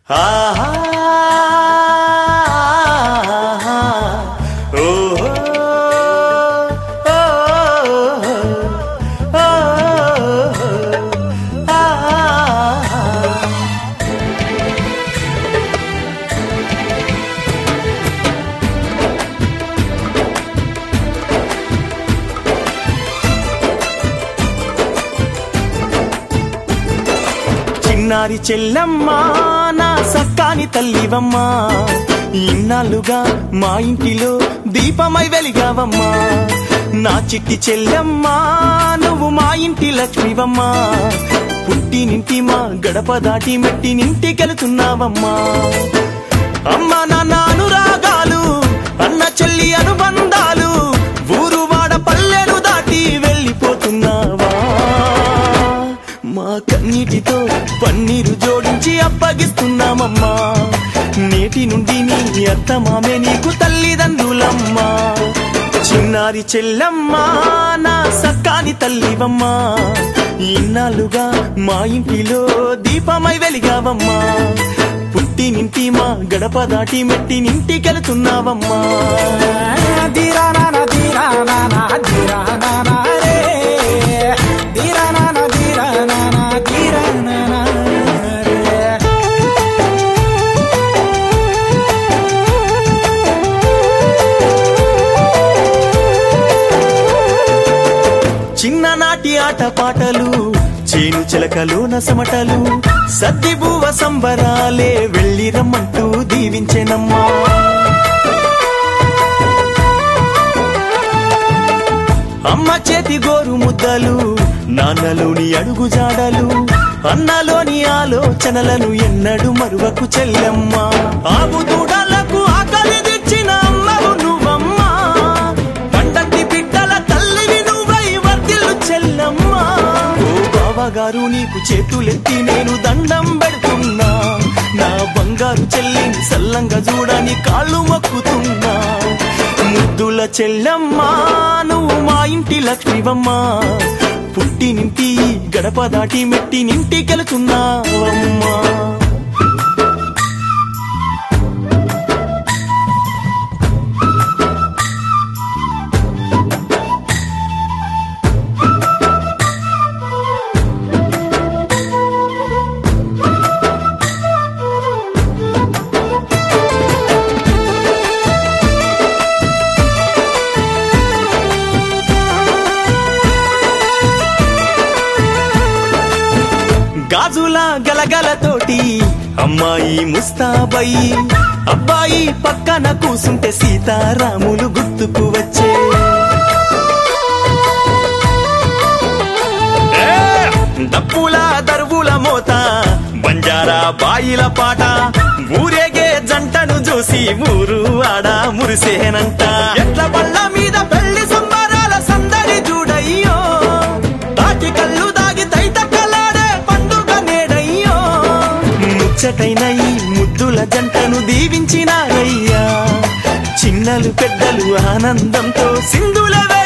ఆహా ఓ చిన్నారి చెల్లమ్మ నా సక్కాని తల్లివమ్మా ఇన్నాళ్ళుగా మా ఇంటిలో దీపమై వెలిగావమ్మా నా చిట్టి చెల్లమ్మ నువ్వు మా ఇంటి లక్ష్మివమ్మా పుట్టినింటి మా గడప దాటి మెట్టి నింటికెళ్తున్నావమ్మా అమ్మ నాన్న అనురాగాలు అన్న చెల్లి అనుబంధాలు ఊరు వాడ పల్లెను దాటి వెళ్ళిపోతున్నావా మా కన్నీటితో పన్నీరు జోడించి అప్పగిస్తున్నామమ్మా నేటి నుండి నీ అత్త మామే నీకు తల్లిదండ్రులమ్మా చిన్నారి చెల్లమ్మా నా సక్కాని తల్లివమ్మా ఇన్నాళ్ళుగా మా ఇంటిలో దీపమై వెలిగావమ్మా పుట్టినింటి మా గడప దాటి మెట్టి నింటికెళ్తున్నావమ్మా ధీరానాన ధీరానాన ధీరానాన రే ధీరానాన ధీరానాన ధీరానాన రే చిన్ననాటి ఆట పాటలు చేను చిలకలు నసమటలు సద్ది బువ్వ సంబరాలే వెళ్ళి రమ్మంటూ దీవించెనమ్మా అమ్మ చేతి గోరు ముద్దలు నాన్నలోని అడుగు జాడలు అన్నలోని ఆలోచనలను ఎన్నడు మరువకు చెల్లెమ్మ ఆవు దూడలకు ఆకలి తెచ్చిన అమ్మవు నువ్వమ్మా పండంటి బిడ్డల తల్లివి నువ్వై వర్దిల్లు చెల్లమ్మా ఓ బావగారు నీకు చేతులెత్తి నేను దండం పెడుతున్నా నా బంగారు చెల్లిని సల్లంగా చూడని కాళ్ళు మొక్కుతున్నా ముద్దుల చెల్లమ్మా నువ్వు మా ఇంటి లక్ష్మివమ్మా పుట్టినింటి గడప దాటి మెట్టి నింటికెళ్తున్నావమ్మా గాజుల గలగలతోటి అమ్మాయి ముస్తాబయి అబ్బాయి పక్కన కూసుంటే సీతారాములు గుర్తుకు వచ్చే ఏ! డప్పుల దరువుల మోత బంజారా బాయిల పాట ఊరేగే జంటను చూసి ఊరు ఆడ మురిసేనంట ఎట్ల బళ్ళ మీద పెళ్లి సంబరాల సందడి చూడయ్యో తాటి కళ్ళు దాగి తైతక్కలాడే పండుగ నేడయ్యో ముచ్చటైన ఈ ముద్దుల జంటను దీవించినారయ్యా చిన్నలు పెద్దలు ఆనందంతో సింధుల